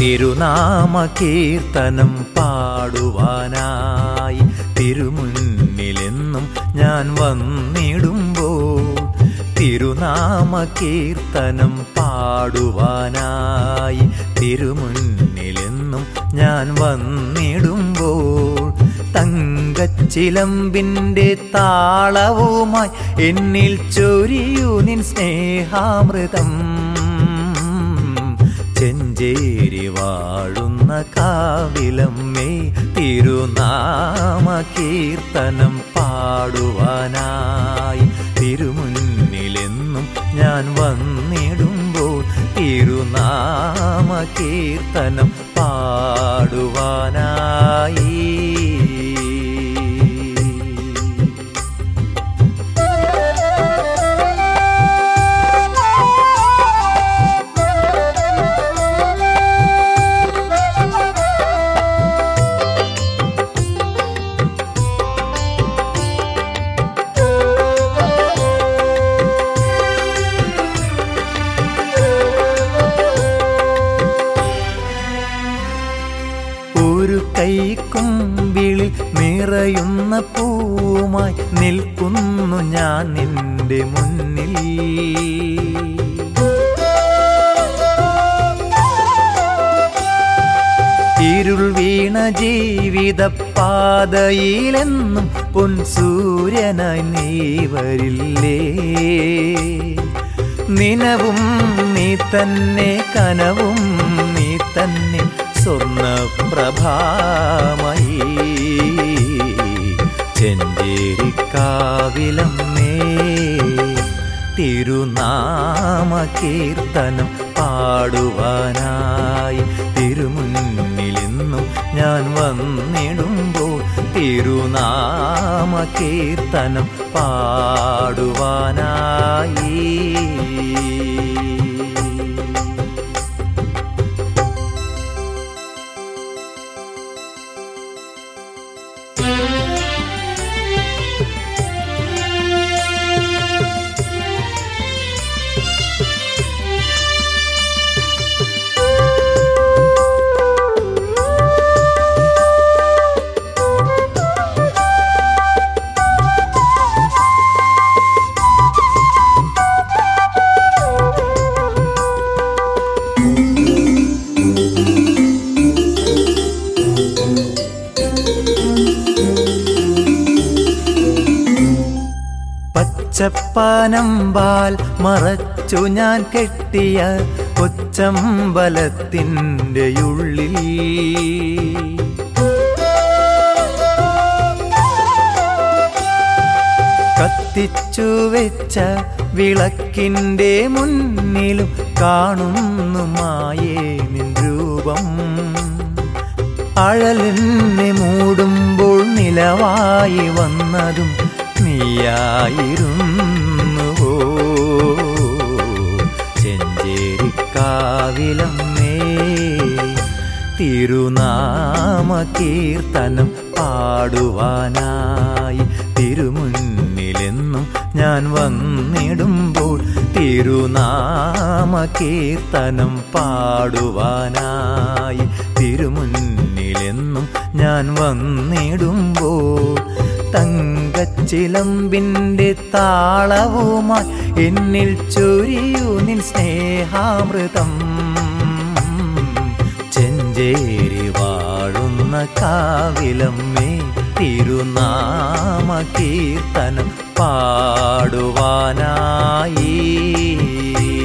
തിരുനാമ കീർത്തനം പാടുവാനായി തിരുമുന്നിലെന്നും ഞാൻ വന്നിടുമ്പോൾ തിരുനാമ കീർത്തനം പാടുവാനായി തിരുമുന്നിലെന്നും ഞാൻ വന്നിടുമ്പോൾ തങ്കച്ചിലമ്പിൻ്റെ താളവുമായി എന്നിൽ ചൊരിയൂ നിൻ സ്നേഹാമൃതം ചെഞ്ചേരി വാഴുന്ന കാവിലമ്മേ തിരുനാമ കീർത്തനം പാടുവാനായി തിരുമുന്നിലെന്നും ഞാൻ വന്നിടുമ്പോൾ തിരുനാമ കീർത്തനം പാടുവാനായി ഒരു കൈക്കുമ്പിളിൽ നിറയുന്ന പൂവുമായി നിൽക്കുന്നു ഞാൻ നിന്റെ മുന്നിൽ ഇരുൾ വീണ ജീവിത പാതയിലെന്നും പൊൻസൂര്യനായി നീ വരില്ലേ നിനവും നീ തന്നെ കനവും നീ തന്നെ സ്വർണപ്രഭാമയി ചെഞ്ചേരിക്കാവിലമ്മേ തിരുനാമ കീർത്തനം പാടുവാനായി തിരുമുന്നിലെന്നും ഞാൻ വന്നിടുമ്പോൾ തിരുനാമ കീർത്തനം പാടുവാനായി പച്ചപ്പാനമ്പാൽ മറച്ചു ഞാൻ കെട്ടിയ കൊച്ചമ്പലത്തിൻ്റെ ഉള്ളിൽ കത്തിച്ചു വെച്ച വിളക്കിൻ്റെ മുന്നിലും കാണുന്നു മായേ നിൻ രൂപം അഴലെന്നെ മൂടുമ്പോൾ നിലവായി വന്നതും നീയായിരുന്നുവോ ചെഞ്ചേരിക്കാവിലമ്മേ തിരുനാമ കീർത്തനം പാടുവാനായി തിരുമുന്നിലെന്നും ഞാൻ വന്നിടുമ്പോൾ തിരുനാമ കീർത്തനം പാടുവാനായി തിരുമുന്നിലെന്നും ഞാൻ വന്നിടുമ്പോൾ തങ്കച്ചിലമ്പിൻ്റെ താളവുമായി എന്നിൽ ചൊരിയൂ നിൻ സ്നേഹാമൃതം ചെഞ്ചേരി വാഴുന്ന കാവിലമ്മേ തിരുനാമ കീർത്തനം പാടുവാനായി